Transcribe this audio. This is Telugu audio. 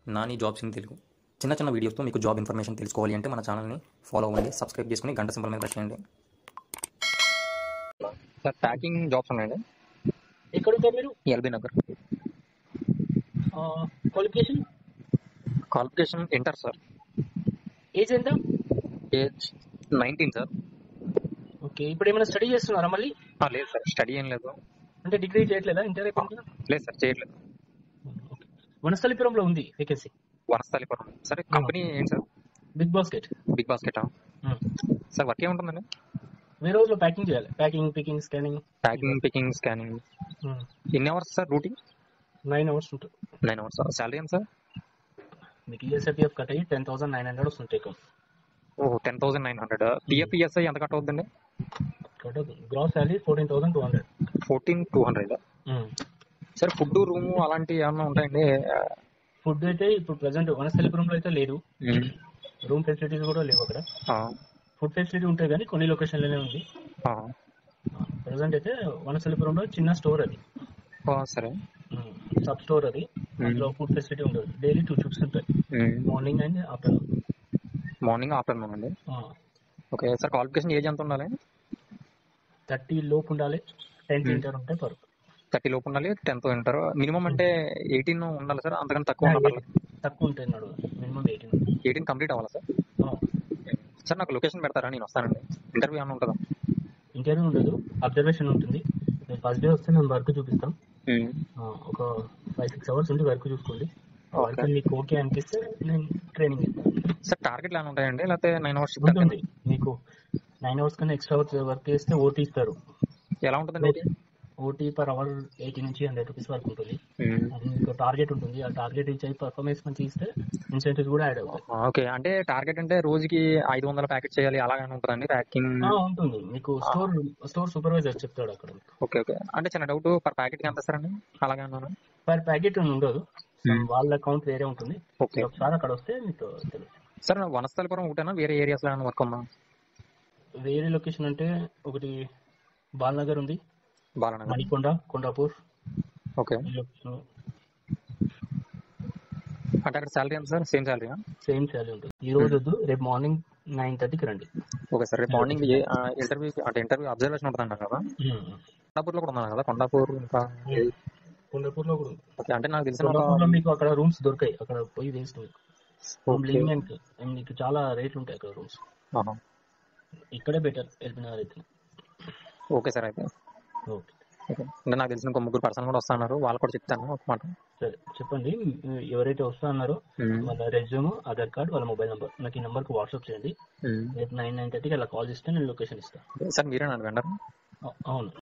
నాని జాబ్స్ ఇన్ తెలుగు చిన్న చిన్న వీడియోస్తో మీకు జాబ్ ఇన్ఫర్మేషన్ తెలుసుకోవాలి అంటే మన ఛానల్ని ఫాలో అవ్వండి సబ్స్క్రైబ్ చేసుకుని గంట సింబల్ మీద ప్రెస్ చేయండి సార్ ప్యాకింగ్ జాబ్స్ ఉన్నాయండి ఎక్కడ ఉంటారు మీరు LB Nagar qualification qualification inter sir age ఎంత ఏజ్ నైన్టీన్ సార్ ఓకే ఇప్పుడు ఏమైనా స్టడీ చేస్తున్నారా మళ్ళీ ఆ, లేదు సార్ స్టడీ ఏం లేదు అంటే డిగ్రీ చేయట్లేదా ఇంటర్ అయిపోయిందా లేదు సార్ చేయట్లేదు ఓకే వనస్థలిపురంలో ఉంది వేకెన్సీ వనస్థలిపురం సరే కంపెనీ ఏంటి sir big basket big basket sir work ఏముంటుందండి వేరే రోజులో ప్యాకింగ్ చేయాలి packing picking scanning packing picking scanning ఎన్ని hours sir duty nine hours ఉంటుంది నైన్ అవర్స్ సాలరీ ఎంత సార్ మీకు ఈఎస్ఐపిఎఫ్ కట్ అయ్యి టెన్ థౌసండ్ నైన్ హండ్రెడ్ వస్తుంది టేకం ఓ ten thousand nine hundred PF ESI ఎంత కట్ అవుతుందండి cut gross salary fourteen thousand two hundred fourteen two hundred sir food room అలాంటివి ఏమన్నా ఉంటాయండి ఫుడ్ అయితే ఇప్పుడు ప్రజెంట్ వనస్థలిపురంలో అయితే లేదు రూమ్ ఫెసిలిటీస్ కూడా లేవు అక్కడ ఆ, ఫుడ్ ఫెసిలిటీ ఉంటాయి కానీ కొన్ని లొకేషన్లోనే ఉంది ఆ. ప్రజెంట్ అయితే వనస్థలిపురంలో చిన్న స్టోర్ అది ఓ, సరే సబ్ స్టోర్ అది అందులో ఫుడ్ ఫెసిలిటీ ఉంటుంది డైలీ టూ షిఫ్ట్స్ ఉంటాయి morning and afternoon morning afternoon అండి ఓకే సార్ క్వాలిఫికేషన్ ఏజ్ ఎంత ఉండాలి థర్టీ లోపు ఉండాలి టెన్త్ ఇంటర్ ఉంటే పర్ థర్టీ లోపు ఉండాలి టెన్త్ ఇంటర్ మినిమం అంటే ఎయిటీన్ ఉండాలి సార్ అంతకంటే తక్కువ ఉండాలి తక్కువ ఉంటాయి నాడు మినిమం ఎయిటీన్ ఎయిటీన్ కంప్లీట్ అవ్వాలి సార్ సార్ నాకు లొకేషన్ పెడతారా నేను వస్తానండి ఇంటర్వ్యూ ఏమైనా ఉంటుందా ఇంటర్వ్యూ ఉండదు అబ్జర్వేషన్ ఉంటుంది మీరు ఫస్ట్ డే వస్తే మేము వర్క్ చూపిస్తాం ఆ, ఒక ఫైవ్ సిక్స్ అవర్స్ ఉండి వర్క్ చూసుకోండి వర్క్ Okay. మీకు ఓకే అనిపిస్తే నేను ట్రైనింగ్ ఇస్తాను సార్ టార్గెట్లు ఏమైనా ఉంటాయండి లేకపోతే నైన్ అవర్స్ ఉంటుంది మీకు నైన్ అవర్స్ కన్నా ఎక్స్ట్రా అవర్స్ వర్క్ చేస్తే ఓటీ ఇస్తారు ఎలా ఉంటుందండి ఓటీ పర్ అవర్ ఎయిటీ నుంచి హండ్రెడ్ రూపీస్ వరకు ఉంటుంది అది మీకు టార్గెట్ ఉంటుంది ఆ టార్గెట్ రీచ్ అయ్యి పర్ఫార్మెన్స్ మంచి ఇస్తే ఇన్సెంటివ్స్ కూడా యాడ్ అవుతాయి ఓకే అంటే టార్గెట్ అంటే రోజుకి ఐదు వందల ప్యాకెట్ చేయాలి అలాగే ఉంటుందండి ప్యాకింగ్ ఆ, ఉంటుంది మీకు స్టోర్ స్టోర్ సూపర్వైజర్ చెప్తాడు అక్కడ ఓకే ఓకే అంటే చిన్న డౌట్ పర్ ప్యాకెట్ ఎంత సార్ అండి అలాగే అన్నాను పర్ ప్యాకెట్ ఉండదు వాళ్ళ అకౌంట్ వేరే ఉంటుంది ఓకే మీరు ఒకసారి అక్కడ వస్తే మీకు తెలుస్తుంది సార్ వనస్థలిపురం ఒకటేనా వేరే ఏరియాస్ లో ఏమైనా వర్క్ ఉందా వేరే లొకేషన్ అంటే ఒకటి బాలనగర్ ఉంది బాలనగర్ మణికొండ కొండాపూర్ ఓకే ఈ లొకేషన్ అంటే అక్కడ శాలరీ ఎంత sir same salary same salary ఉంటుంది ఈ రోజు వద్దు రేపు మార్నింగ్ నైన్ థర్టీకి రండి ఓకే సార్ రేపు మార్నింగ్ ఇంటర్వ్యూ అంటే ఇంటర్వ్యూ అబ్జర్వేషన్ ఉంటుంది అంటారు కదా కొండాపూర్ లో కూడా ఉన్నాను కదా కొండాపూర్ ఇంకా కొండాపూర్ లో కూడా ఉంది ఓకే అంటే నాకు తెలిసిన ఒక కొండాపూర్లో మీకు అక్కడ రూమ్స్ దొరకాయి అక్కడ పోయి వేస్ట్ మీకు రూమ్ ఓకే. లివింగ్ అండ్ మీకు చాలా రేట్లు ఉంటాయి అక్కడ రూమ్స్ ఆహా. ఇక్కడే బెటర్ ఎల్బినగర్ అయితే ఓకే సార్ అయితే ఓకే ఓకే అంటే నాకు తెలిసిన ఒక ముగ్గురు పర్సన్ కూడా వస్తున్నారు వాళ్ళు కూడా చెప్తాను ఒక మాట సరే చెప్పండి ఎవరైతే వస్తా అన్నారో మ్మ్. వాళ్ళ రెజ్యూమ్ ఆధార్ కార్డ్ వాళ్ళ మొబైల్ నెంబర్ నాకు ఈ నెంబర్కి వాట్సాప్ చేయండి మ్మ్. రేపు నైన్ నైన్ థర్టీకి అలా కాల్ చేస్తే నేను లొకేషన్ ఇస్తాను సార్ మీరేనా వెండర్ అవును